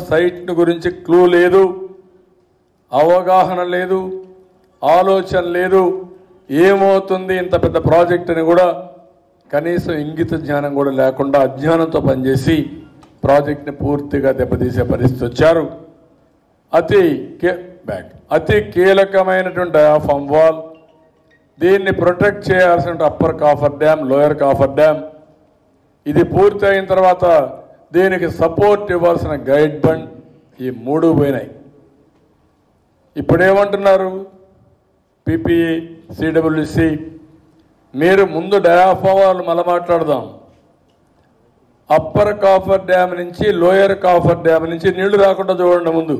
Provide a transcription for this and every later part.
site గురించి clue లేదు అవగాహన లేదు ఆలోచన లేదు ఏమవుతుంది ఇంత పెద్ద ప్రాజెక్ట్ అని కూడా కనీసం ఇంగిత జ్ఞానం కూడా లేకుండా అజ్ఞానంతో పనిచేసి ప్రాజెక్ట్ని పూర్తిగా దెబ్బతీసే పరిస్థితి వచ్చారు అతి కే బ్యాక్ అతి కీలకమైనటువంటి డయాఫామ్ వాల్ దీన్ని ప్రొటెక్ట్ చేయాల్సిన upper coffer dam lower coffer dam ఇది పూర్తి అయిన తర్వాత దీనికి సపోర్ట్ ఇవ్వాల్సిన గైడ్ బండ్ ఈ మూడు పోయినాయి ఇప్పుడేమంటున్నారు పిపిఈ సిడబ్ల్యూసి మీరు ముందు డయాఫామ్ వాళ్ళు మళ్ళీ మాట్లాడదాం అప్పర్ కాఫర్ డ్యామ్ నుంచి లోయర్ కాఫర్ డ్యామ్ నుంచి నీళ్లు రాకుండా చూడండి ముందు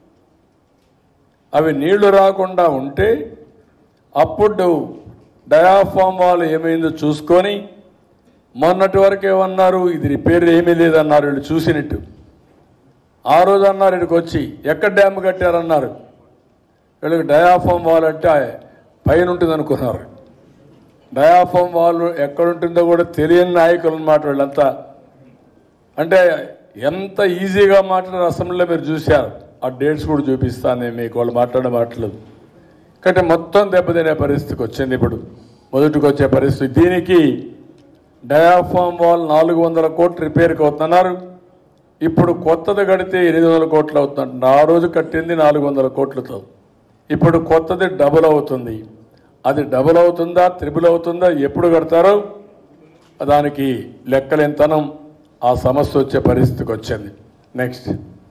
అవి నీళ్లు రాకుండా ఉంటే అప్పుడు డయాఫామ్ వాళ్ళు ఏమైందో చూసుకొని మొన్నటి వరకు ఏమన్నారు ఇది రిపేర్ ఏమీ లేదన్నారు వీళ్ళు చూసినట్టు ఆ రోజు అన్నారు ఇక్కడికి వచ్చి ఎక్కడ డ్యామ్ కట్టారన్నారు వీళ్ళకి డయాఫామ్ వాల్ అంటే పైన ఉంటుంది అనుకున్నారు డయాఫామ్ వాల్ ఎక్కడ ఉంటుందో కూడా తెలియని నాయకులు అన్నమాట వీళ్ళంతా అంటే ఎంత ఈజీగా మాట్లాడారు అసెంబ్లీలో మీరు చూశారు ఆ డేట్స్ కూడా చూపిస్తాను నేను మీకు వాళ్ళు మాట్లాడే మాటలు కాబట్టి మొత్తం దెబ్బతినే పరిస్థితికి వచ్చింది ఇప్పుడు మొదటికి వచ్చే పరిస్థితి దీనికి డయాఫామ్ వాల్ నాలుగు వందల కోట్లు రిపేర్కి అవుతున్నారు ఇప్పుడు కొత్తది కడితే ఎనిమిది వందల కోట్లు అవుతుంది ఆ రోజు కట్టింది నాలుగు వందల కోట్లతో ఇప్పుడు కొత్తది డబుల్ అవుతుంది అది డబుల్ అవుతుందా త్రిబుల్ అవుతుందా ఎప్పుడు కడతారో దానికి లెక్కలేంతనం ఆ సమస్య వచ్చే పరిస్థితికి వచ్చింది నెక్స్ట్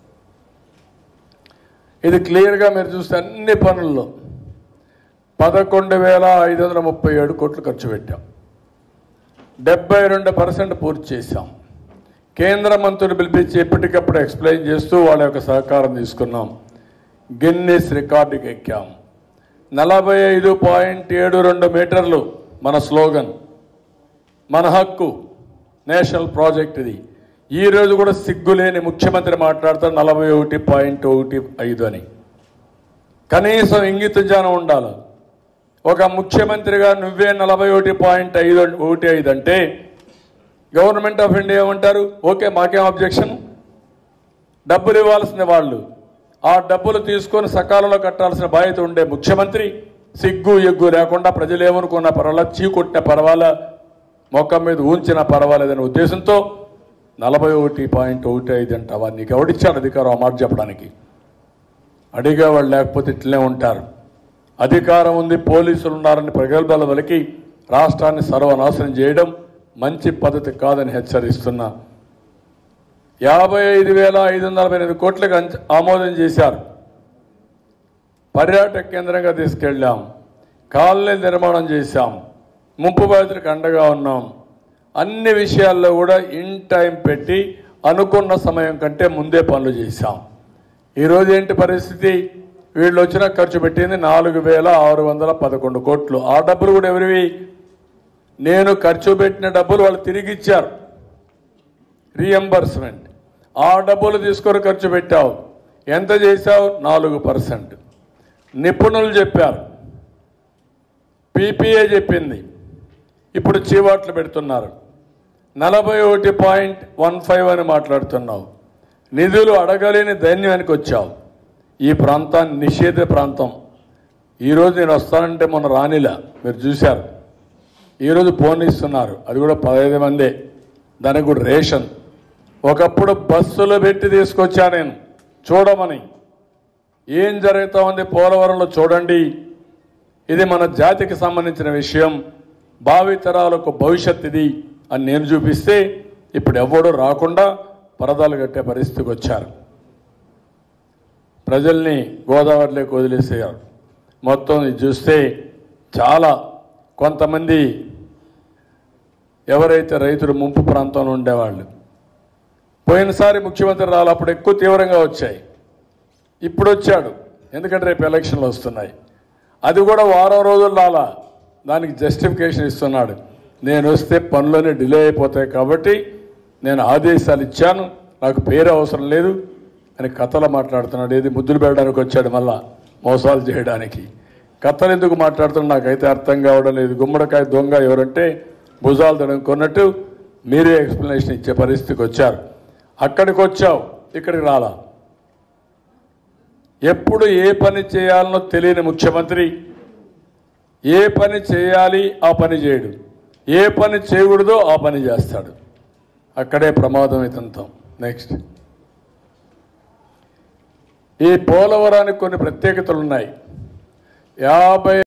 ఇది క్లియర్గా మీరు చూస్తే అన్ని పనుల్లో పదకొండు వేల ఐదు వందల ముప్పై ఏడు కోట్లు ఖర్చు పెట్టాం డెబ్బై రెండు పర్సెంట్ పూర్తి చేశాం కేంద్ర మంత్రులు పిలిపించి ఎప్పటికప్పుడు ఎక్స్ప్లెయిన్ చేస్తూ వాళ్ళ యొక్క సహకారం తీసుకున్నాం గిన్నెస్ రికార్డుకి ఎక్కాం నలభై ఐదు పాయింట్ ఏడు రెండు మీటర్లు మన స్లోగన్ మన హక్కు నేషనల్ ప్రాజెక్ట్ ఇది ఈ రోజు కూడా సిగ్గులేని ముఖ్యమంత్రి మాట్లాడతారు నలభై ఒకటి పాయింట్ ఒకటి ఐదు అని కనీసం ఇంగిత జ్ఞానం ఉండాలి ఒక ముఖ్యమంత్రిగా నువ్వే నలభై ఒకటి పాయింట్ ఐదు ఒకటి ఐదు అంటే గవర్నమెంట్ ఆఫ్ ఇండియా ఏమంటారు ఓకే మాకేం అబ్జెక్షన్ డబ్బులు ఇవ్వాల్సిన వాళ్ళు ఆ డబ్బులు తీసుకొని సకాలంలో కట్టాల్సిన బాధ్యత ఉండే ముఖ్యమంత్రి సిగ్గు ఎగ్గు లేకుండా ప్రజలు ఏమనుకున్న పర్వాలా చీకొట్టిన పర్వాలా మొక్కం మీద ఊంచిన పర్వాలేదనే ఉద్దేశంతో నలభై ఒకటి పాయింట్ ఒకటి ఐదు అంటావా నీకు ఎవడిచ్చాడు అధికారం ఆ మాట చెప్పడానికి అడిగేవాళ్ళు లేకపోతే ఇట్లనే ఉంటారు అధికారం ఉంది పోలీసులు ఉన్నారని ప్రగల్భాల వలికి రాష్ట్రాన్ని సర్వనాశనం చేయడం మంచి పద్ధతి కాదని హెచ్చరిస్తున్నా యాభై ఐదు వేల ఐదు వందల నలభై ఎనిమిది కోట్లకు అంచ- ఆమోదం చేశారు పర్యాటక కేంద్రంగా తీసుకెళ్ళాం కాలనీ నిర్మాణం చేశాం ముంపు బాధితులకు అండగా ఉన్నాం అన్ని విషయాల్లో కూడా ఇన్ టైం పెట్టి అనుకున్న సమయం కంటే ముందే పనులు చేశాం ఈరోజు ఏంటి పరిస్థితి వీళ్ళు వచ్చిన ఖర్చు పెట్టింది నాలుగు వేల ఆరు వందల పదకొండు కోట్లు ఆ డబ్బులు కూడా ఎవరివి నేను ఖర్చు పెట్టిన డబ్బులు వాళ్ళు తిరిగి ఇచ్చారు రీఎంబర్స్మెంట్ ఆ డబ్బులు తీసుకొని ఖర్చు పెట్టావు ఎంత చేశావు నాలుగు పర్సెంట్ నిపుణులు చెప్పారు పీపీఏ చెప్పింది ఇప్పుడు చీవాట్లు పెడుతున్నారు నలభై ఒకటి పాయింట్ వన్ ఫైవ్ అని మాట్లాడుతున్నావు నిధులు అడగలేని దైన్యానికి వచ్చావు ఈ ప్రాంతాన్ని నిషేధ ప్రాంతం ఈరోజు నేను వస్తానంటే మొన్న రానిలా మీరు చూశారు ఈరోజు ఫోన్ ఇస్తున్నారు అది కూడా పదహైదు మందే దానికి కూడా రేషన్ ఒకప్పుడు బస్సులు పెట్టి తీసుకొచ్చా నేను చూడమని ఏం జరుగుతా ఉంది పోలవరంలో చూడండి ఇది మన జాతికి సంబంధించిన విషయం భావితరాలకు భవిష్యత్ ఇది అని నేను చూపిస్తే ఇప్పుడు ఎవడు రాకుండా పరదాలు కట్టే పరిస్థితికి వచ్చారు ప్రజల్ని గోదావరిలోకి వదిలేసేయారు మొత్తం ఇది చూస్తే చాలా కొంతమంది ఎవరైతే రైతులు ముంపు ప్రాంతంలో ఉండేవాళ్ళు పోయినసారి ముఖ్యమంత్రి రాలు అప్పుడు ఎక్కువ తీవ్రంగా వచ్చాయి ఇప్పుడు వచ్చాడు ఎందుకంటే రేపు ఎలక్షన్లు వస్తున్నాయి అది కూడా వారం రోజులు రాలా దానికి జస్టిఫికేషన్ ఇస్తున్నాడు నేను వస్తే పనులన్నీ డిలే అయిపోతాయి కాబట్టి నేను ఆదేశాలు ఇచ్చాను నాకు పేరు అవసరం లేదు అని కథలు మాట్లాడుతున్నాడు ఏది ముద్దులు పెట్టడానికి వచ్చాడు మళ్ళా మోసాలు చేయడానికి కథలు ఎందుకు మాట్లాడుతున్నా నాకైతే అర్థం కావడం లేదు గుమ్మడికాయ దొంగ ఎవరంటే భుజాలు తడుముకున్నట్టు మీరే ఎక్స్ప్లెనేషన్ ఇచ్చే పరిస్థితికి వచ్చారు అక్కడికి వచ్చావు ఇక్కడికి రాలా ఎప్పుడు ఏ పని చేయాలనో తెలియని ముఖ్యమంత్రి ఏ పని చేయాలి ఆ పని చేయడు ఏ పని చేయకూడదో ఆ పని చేస్తాడు అక్కడే ప్రమాదం ఇతంతం నెక్స్ట్ ఈ పోలవరానికి కొన్ని ప్రత్యేకతలు ఉన్నాయి యాభై